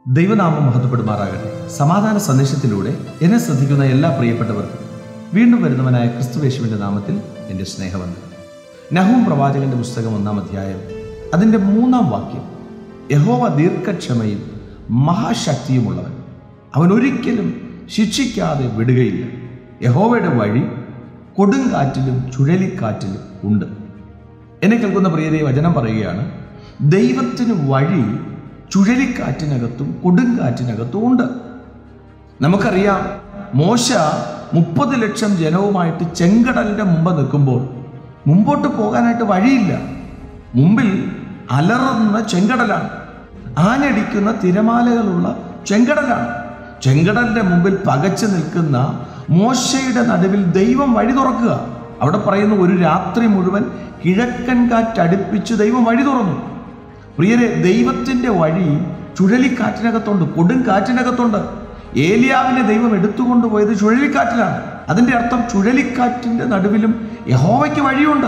ദൈവനാമം മഹത്വപ്പെടുമാറാകട്ടെ സമാധാന സന്ദേശത്തിലൂടെ എന്നെ ശ്രദ്ധിക്കുന്ന എല്ലാ പ്രിയപ്പെട്ടവർക്കും വീണ്ടും വരുന്നവനായ ക്രിസ്തുവേശുവിൻ്റെ നാമത്തിൽ എൻ്റെ സ്നേഹവന്ദനം നഹൂം പ്രവാചകന്റെ പുസ്തകം ഒന്നാം അധ്യായം അതിൻ്റെ മൂന്നാം വാക്യം യഹോവ ദീർഘക്ഷമയും മഹാശക്തിയുമുള്ളവൻ അവൻ ഒരിക്കലും ശിക്ഷിക്കാതെ വിടുകയില്ല യഹോവയുടെ വഴി കൊടുങ്കാറ്റിലും ചുഴലിക്കാറ്റിലും ഉണ്ട് എന്നെ കേൾക്കുന്ന പ്രിയരെ വചനം പറയുകയാണ് ദൈവത്തിന് വഴി ചുഴലിക്കാറ്റിനകത്തും കൊടുങ്കാറ്റിനകത്തും ഉണ്ട് നമുക്കറിയാം മോശ മുപ്പത് ലക്ഷം ജനവുമായിട്ട് ചെങ്കടലിൻ്റെ മുമ്പ് നിൽക്കുമ്പോൾ മുമ്പോട്ട് പോകാനായിട്ട് വഴിയില്ല മുമ്പിൽ അലറുന്ന ചെങ്കടലാണ് ആഞ്ഞടിക്കുന്ന തിരമാലകളുള്ള ചെങ്കടലാണ് ചെങ്കടലിന്റെ മുമ്പിൽ പകച്ചു നിൽക്കുന്ന മോശയുടെ നടുവിൽ ദൈവം വഴി തുറക്കുക അവിടെ പറയുന്നു ഒരു രാത്രി മുഴുവൻ കിഴക്കൻ കാറ്റടുപ്പിച്ച് ദൈവം വഴി തുറന്നു പ്രിയരെ ദൈവത്തിൻ്റെ വഴി ചുഴലിക്കാറ്റിനകത്തുണ്ട് കൊടുങ്കാറ്റിനകത്തുണ്ട് ഏലിയാവിനെ ദൈവം എടുത്തുകൊണ്ടുപോയത് ചുഴലിക്കാറ്റിലാണ് അതിൻ്റെ അർത്ഥം ചുഴലിക്കാറ്റിൻ്റെ നടുവിലും യഹോവയ്ക്ക് വഴിയുണ്ട്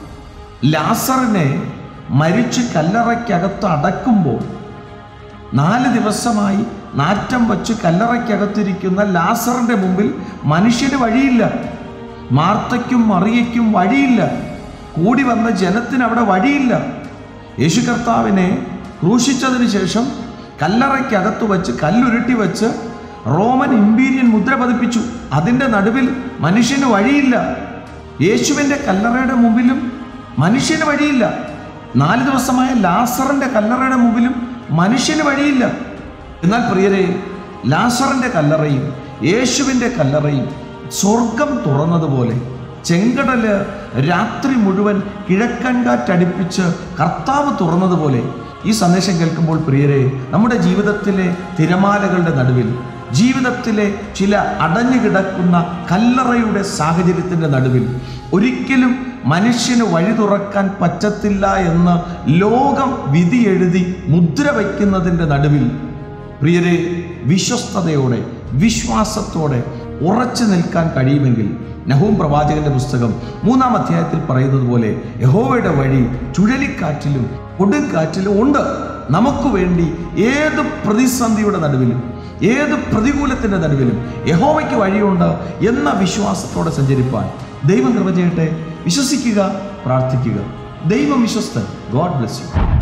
ലാസറിനെ മരിച്ച് കല്ലറയ്ക്കകത്ത് അടക്കുമ്പോൾ നാല് ദിവസമായി നാറ്റം വച്ച് കല്ലറയ്ക്കകത്തിരിക്കുന്ന ലാസറിന്റെ മുമ്പിൽ മനുഷ്യന് വഴിയില്ല മാർത്തയ്ക്കും മറിയയ്ക്കും വഴിയില്ല കൂടി വന്ന ജനത്തിന് അവിടെ വഴിയില്ല യേശു കർത്താവിനെ ക്രൂശിച്ചതിന് ശേഷം കല്ലറയ്ക്കകത്ത് വച്ച് കല്ലുരുട്ടി വെച്ച് റോമൻ ഇമ്പീരിയൻ മുദ്ര പതിപ്പിച്ചു അതിൻ്റെ നടുവിൽ മനുഷ്യന് വഴിയില്ല യേശുവിൻ്റെ കല്ലറയുടെ മുമ്പിലും മനുഷ്യന് വഴിയില്ല നാല് ദിവസമായ ലാസറിന്റെ കല്ലറയുടെ മുമ്പിലും മനുഷ്യന് വഴിയില്ല എന്നാൽ പ്രിയരെ ലാസറിന്റെ കല്ലറയും യേശുവിൻ്റെ കല്ലറയും സ്വർഗം തുറന്നതുപോലെ ചെങ്കടല് രാത്രി മുഴുവൻ കിഴക്കൻ കാറ്റടിപ്പിച്ച് കർത്താവ് തുറന്നതുപോലെ ഈ സന്ദേശം കേൾക്കുമ്പോൾ പ്രിയരെ നമ്മുടെ ജീവിതത്തിലെ തിരമാലകളുടെ നടുവിൽ ജീവിതത്തിലെ ചില അടഞ്ഞു കിടക്കുന്ന കല്ലറയുടെ സാഹചര്യത്തിൻ്റെ നടുവിൽ ഒരിക്കലും മനുഷ്യന് വഴി തുറക്കാൻ പറ്റത്തില്ല എന്ന് ലോകം വിധി എഴുതി മുദ്ര വയ്ക്കുന്നതിൻ്റെ നടുവിൽ പ്രിയരെ വിശ്വസ്തയോടെ വിശ്വാസത്തോടെ ഉറച്ചു നിൽക്കാൻ കഴിയുമെങ്കിൽ നഹൂം പ്രവാചകന്റെ പുസ്തകം മൂന്നാം അധ്യായത്തിൽ പറയുന്നത് പോലെ യഹോവയുടെ വഴി ചുഴലിക്കാറ്റിലും കൊടുങ്കാറ്റിലും ഉണ്ട് നമുക്ക് വേണ്ടി ഏത് പ്രതിസന്ധിയുടെ നടുവിലും ഏത് പ്രതികൂലത്തിന്റെ നടുവിലും യഹോവയ്ക്ക് വഴിയുണ്ട് എന്ന വിശ്വാസത്തോടെ സഞ്ചരിപ്പാൻ ദൈവം കൃപ ചെയ്യട്ടെ വിശ്വസിക്കുക പ്രാർത്ഥിക്കുക ദൈവം വിശ്വസ്തൻ ഗോഡ് ബ്ലെസ് യു